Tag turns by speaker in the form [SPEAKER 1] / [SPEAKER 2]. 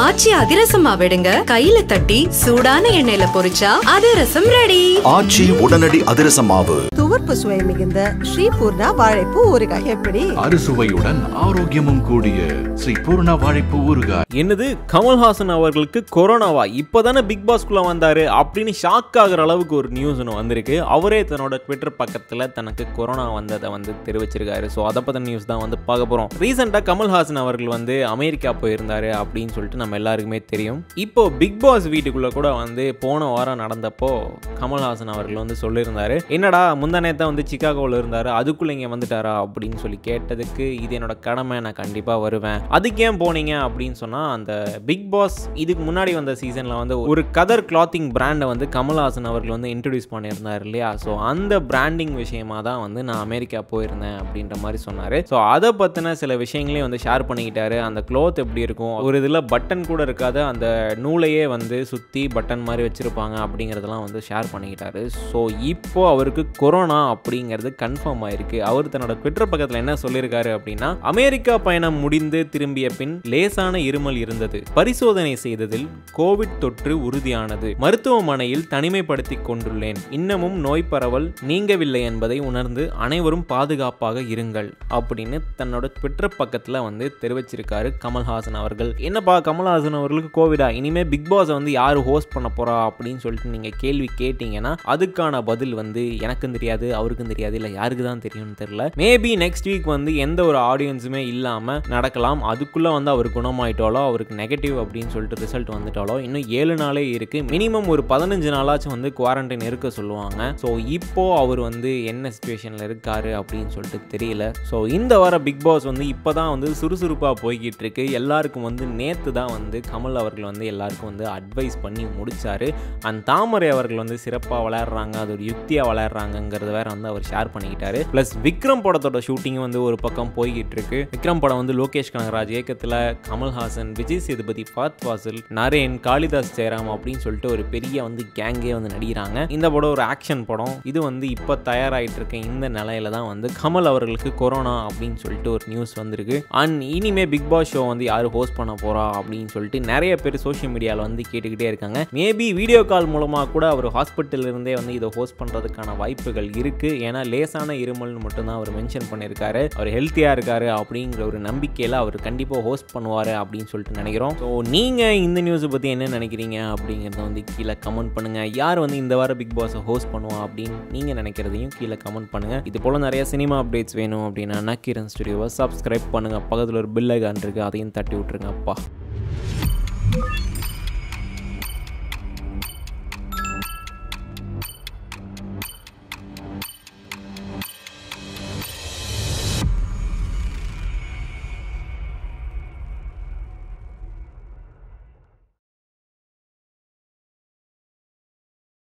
[SPEAKER 1] ஆச்சி அதிரசமா விடுங்க கையில தட்டி சூடான எண்ணெயில பொரிச்சா அதிரசம் ரெடி
[SPEAKER 2] ஆச்சி உடனடி அதிரச மாவு
[SPEAKER 3] துவர்ப்பு சுவை மிகுந்த ஸ்ரீபூர்ணா வாழைப்பூ ஊறுகாய் எப்படி
[SPEAKER 4] அறுசுவையுடன் ஆரோக்கியமும் கூடிய ஸ்ரீ பூர்ணா வாழைப்பு ஊறுகாய்
[SPEAKER 5] என்னது கமல்ஹாசன் அவர்களுக்கு கொரோனாவா இப்போதானே பிக் பாஸ்குள்ள வந்தாரு அப்படின்னு ஷாக் ஆகுற அளவுக்கு ஒரு நியூஸ் ஒன்று வந்திருக்கு அவரே தன்னோட ட்விட்டர் பக்கத்தில் தனக்கு கொரோனா வந்ததை வந்து தெரிவிச்சிருக்காரு ஸோ அதை பற்றின நியூஸ் தான் வந்து பார்க்க போகிறோம் ரீசெண்டாக கமல்ஹாசன் அவர்கள் வந்து அமெரிக்கா போயிருந்தாரு அப்படின்னு சொல்லிட்டு நம்ம எல்லாருக்குமே தெரியும் இப்போ பிக் பாஸ் வீட்டுக்குள்ளே கூட வந்து போன வாரம் நடந்தப்போ கமல்ஹாசன் அவர்கள் வந்து சொல்லியிருந்தாரு என்னடா முந்தானேத்தான் வந்து சிக்காகோவில் இருந்தாரு அதுக்குள்ளே இங்கே வந்துட்டாரா அப்படின்னு சொல்லி கேட்டதுக்கு இது என்னோட கடமை நான் கண்டிப்பாக வருவேன் அதுக்கு ஏன் போனீங்க அப்படின்னு சொன்னால் அந்த பிக் பாஸ் இதுக்கு முன்னாடி வந்த சீசனில் வந்து ஒரு கதர் கிளாத்திங் பிராண்டை வந்து கமல்ஹாசன் அவர்கள் வந்து இன்ட்ரடியூஸ் பண்ணியிருந்தார் இல்லையா ஸோ அந்த பிராண்டிங் விஷயமா தான் வந்து நான் அமெரிக்கா போயிருந்தேன் அப்படின்ற மாதிரி சொன்னார் ஸோ அதை பற்றின சில விஷயங்களையும் வந்து ஷேர் பண்ணிக்கிட்டாரு அந்த க்ளோத் எப்படி இருக்கும் ஒரு இதில் பட்டன் கூட இருக்காது அந்த நூலையே வந்து சுற்றி பட்டன் மாதிரி வச்சுருப்பாங்க அப்படிங்கிறதெல்லாம் வந்து ஷேர் பண்ணிக்கிட்டாரு ஸோ இப்போ அவருக்கு கொரோனா அப்படிங்கிறது கன்ஃபார்ம் ஆயிருக்கு அவர் தன்னோட ட்விட்டர் பக்கத்தில் என்ன சொல்லியிருக்காரு அப்படின்னா அமெரிக்கா பயணம் முடிந்து திரும்பிய பின் லேசான இருமல் இருந்தது பரிசோதனை செய்ததில் கோவிட் தொற்று உறுதியானது மருத்துவமனையில் தனிமைப்படுத்திக் கொண்டுள்ளேன் இன்னமும் நோய் பரவல் நீங்கவில்லை என்பதை உணர்ந்து அனைவரும் பாதுகாப்பாக இருங்கள் அப்படின்னு தன்னோட ட்விட்டர் பக்கத்தில் வந்து தெரிவிச்சிருக்காரு கமல்ஹாசன் அவர்கள் என்னப்பா கமல்ஹாசன் அவர்களுக்கு கோவிடா இனிமே பிக் பாஸை வந்து யார் ஹோஸ்ட் பண்ண போறா அப்படின்னு சொல்லிட்டு நீங்கள் கேள்வி கேட்டீங்கன்னா அதுக்கான பதில் வந்து எனக்கும் தெரியாது அவருக்கும் தெரியாது இல்லை யாருக்கு தான் தெரியும்னு தெரியல மேபி நெக்ஸ்ட் வீக் வந்து எந்த ஒரு ஆடியன்ஸுமே இல்லாமல் நடக்கலாம் அதுக்குள்ளே வந்து அவர் குணமாயிட்டாலோ அவருக்கு நெகட்டிவ் அப்படின்னு சொல்லிட்டு ரிசல்ட் வந்துட்டாலோ இன்னும் ஏழு நாளே இருக்கு மினிமம் ஒரு பதினஞ்சு நாளாச்சும் வந்து குவாரண்டைன் இருக்க சொல்லுவாங்க ஸோ இப்போ அவர் வந்து என்ன சுச்சுவேஷனில் இருக்காரு அப்படின்னு சொல்லிட்டு தெரியல ஸோ இந்த வார பிக் பாஸ் வந்து இப்போ தான் வந்து சுறுசுறுப்பாக போய்கிட்டு இருக்கு எல்லாருக்கும் வந்து நேற்று தான் வந்து கமல் அவர்கள் வந்து எல்லாருக்கும் வந்து அட்வைஸ் பண்ணி முடிச்சாரு அண்ட் தாமரை அவர்கள் வந்து சிறப்பாக விளையாடுறாங்க அது ஒரு யுக்தியாக விளையாடுறாங்கங்கிறது வேற வந்து அவர் ஷேர் பண்ணிக்கிட்டாரு ப்ளஸ் விக்ரம் படத்தோட ஷூட்டிங் வந்து ஒரு பக்கம் போய்கிட்டு இருக்கு விக்ரம் படம் வந்து லோகேஷ் கனகராஜ் இயக்கத்தில் கமல்ஹாசன் விஜய் சேதுபதி ஃபாத் வாசில் நரேன் காளிதாஸ் ஜெயராம் அப்படின்னு சொல்லிட்டு ஒரு பெரிய வந்து கேங்கே வந்து நடிக்கிறாங்க இந்த படம் ஒரு ஆக்ஷன் படம் இது வந்து இப்போ தயாராகிட்டு இருக்க இந்த நிலையில தான் வந்து கமல் அவர்களுக்கு கொரோனா அப்படின்னு சொல்லிட்டு ஒரு நியூஸ் வந்திருக்கு அண்ட் இனிமே பிக் பாஸ் ஷோ வந்து யார் ஹோஸ்ட் பண்ண போறா அப்படின்னு சொல்லிட்டு நிறைய பேர் சோஷியல் மீடியாவில் வந்து கேட்டுக்கிட்டே இருக்காங்க மேபி வீடியோ கால் மூலமாக கூட அவர் ஹாஸ்பிட்டல் இருந்தே வந்து இதை ஹோஸ்ட் பண்ணுறதுக்கான வாய்ப்புகள் இருக்கு ஏன்னா லேசான இருமல்னு மட்டும்தான் அவர் மென்ஷன் பண்ணியிருக்காரு அவர் ஹெல்த்தியாக இருக்காரு அப்படிங்கிற ஒரு நம்பிக்கையில் அவர் கண்டிப்பாக ஹோஸ்ட் பண்ணுவார் அப்படின்னு சொல்லிட்டு நினைக்கிறோம் ஸோ நீங்கள் இந்த நியூஸை பற்றி என்ன நினைக்கிறீங்க அப்படிங்கிறத வந்து கீழே கமெண்ட் பண்ணுங்கள் யார் வந்து இந்த வாரம் பிக் பாஸை ஹோஸ்ட் பண்ணுவா அப்படின்னு நீங்கள் நினைக்கிறதையும் கீழே கமெண்ட் பண்ணுங்கள் இது போல் நிறைய சினிமா அப்டேட்ஸ் வேணும் அப்படின்னா நக்கீரன் ஸ்டுடியோவை சப்ஸ்கிரைப் பண்ணுங்கள் பக்கத்தில் ஒரு பில் ஐகான் இருக்குது அதையும் தட்டி விட்ருங்க அப்பா